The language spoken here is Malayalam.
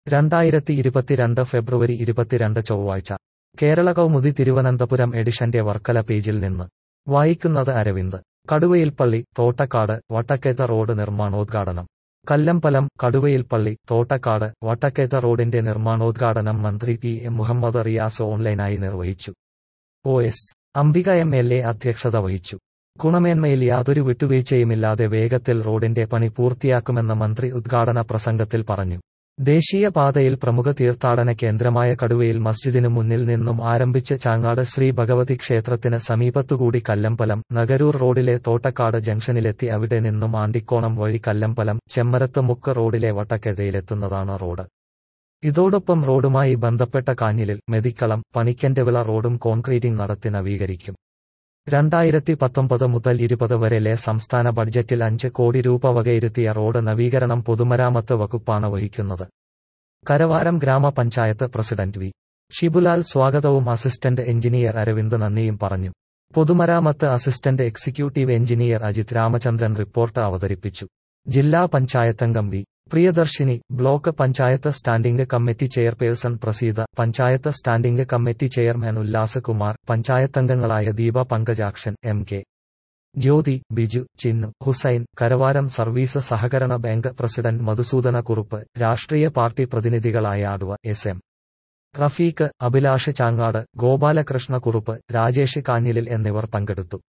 രണ്ടായിരത്തി ഇരുപത്തിരണ്ട് ഫെബ്രുവരി ഇരുപത്തിരണ്ട് ചൊവ്വാഴ്ച കേരള കൗമുദി തിരുവനന്തപുരം എഡിഷന്റെ വർക്കല പേജിൽ നിന്ന് വായിക്കുന്നത് അരവിന്ദ് കടുവയിൽപ്പള്ളി തോട്ടക്കാട് വട്ടക്കേത്ത റോഡ് നിർമ്മാണോദ്ഘാടനം കല്ലമ്പലം കടുവയിൽപ്പള്ളി തോട്ടക്കാട് വട്ടക്കേത്ത റോഡിന്റെ നിർമ്മാണോദ്ഘാടനം മന്ത്രി പി എം മുഹമ്മദ് റിയാസ് ഓൺലൈനായി നിർവഹിച്ചു O S Ambika M L A അധ്യക്ഷത വഹിച്ചു ഗുണമേന്മയിൽ യാതൊരു വിട്ടുവീഴ്ചയുമില്ലാതെ വേഗത്തിൽ റോഡിന്റെ പണി പൂർത്തിയാക്കുമെന്ന് മന്ത്രി ഉദ്ഘാടന പ്രസംഗത്തിൽ പറഞ്ഞു ദേശീയപാതയിൽ പ്രമുഖ തീർത്ഥാടന കേന്ദ്രമായ കടുവയിൽ മസ്ജിദിനു മുന്നിൽ നിന്നും ആരംഭിച്ച് ചാങ്ങാട് ശ്രീ ഭഗവതി ക്ഷേത്രത്തിന് സമീപത്തുകൂടി കല്ലമ്പലം നഗരൂർ റോഡിലെ തോട്ടക്കാട് ജംഗ്ഷനിലെത്തി അവിടെ നിന്നും ആണ്ടിക്കോണം വഴി കല്ലമ്പലം ചെമ്മരത്ത് മുക്ക് റോഡിലെ വട്ടക്കെതയിലെത്തുന്നതാണ് റോഡ് ഇതോടൊപ്പം റോഡുമായി ബന്ധപ്പെട്ട കാഞ്ഞിലിൽ മെതിക്കളം പണിക്കൻവിള റോഡും കോൺക്രീറ്റിംഗ് നടത്തി നവീകരിക്കും രണ്ടായിരത്തി പത്തൊമ്പത് മുതൽ ഇരുപത് വരെലെ സംസ്ഥാന ബഡ്ജറ്റിൽ അഞ്ച് കോടി രൂപ വകയിരുത്തിയ റോഡ് നവീകരണം പൊതുമരാമത്ത് വകുപ്പാണ് വഹിക്കുന്നത് കരവാരം ഗ്രാമപഞ്ചായത്ത് പ്രസിഡന്റ് വി ഷിബുലാൽ സ്വാഗതവും അസിസ്റ്റന്റ് എഞ്ചിനീയർ അരവിന്ദ് നന്ദിയും പറഞ്ഞു പൊതുമരാമത്ത് assistant executive engineer Ajith Ramachandran report അവതരിപ്പിച്ചു ജില്ലാ പഞ്ചായത്തംഗം V Priyadarshini block panchayat standing committee chairperson Praseetha panchayat standing committee chairman Ullas Kumar പഞ്ചായത്തംഗങ്ങളായ Deepa Pankajakshan M K Jyothi Biju Chinnu Hussain Karavaram service സഹകരണ ബാങ്ക് പ്രസിഡന്റ് മധുസൂദന കുറുപ്പ് രാഷ്ട്രീയ പാർട്ടി പ്രതിനിധികളായ ആടുവ എസ് എം റഫീഖ് അഭിലാഷ് ചാങ്ങാട് ഗോപാലകൃഷ്ണ കുറുപ്പ് രാജേഷ് കാഞ്ഞിലിൽ എന്നിവർ പങ്കെടുത്തു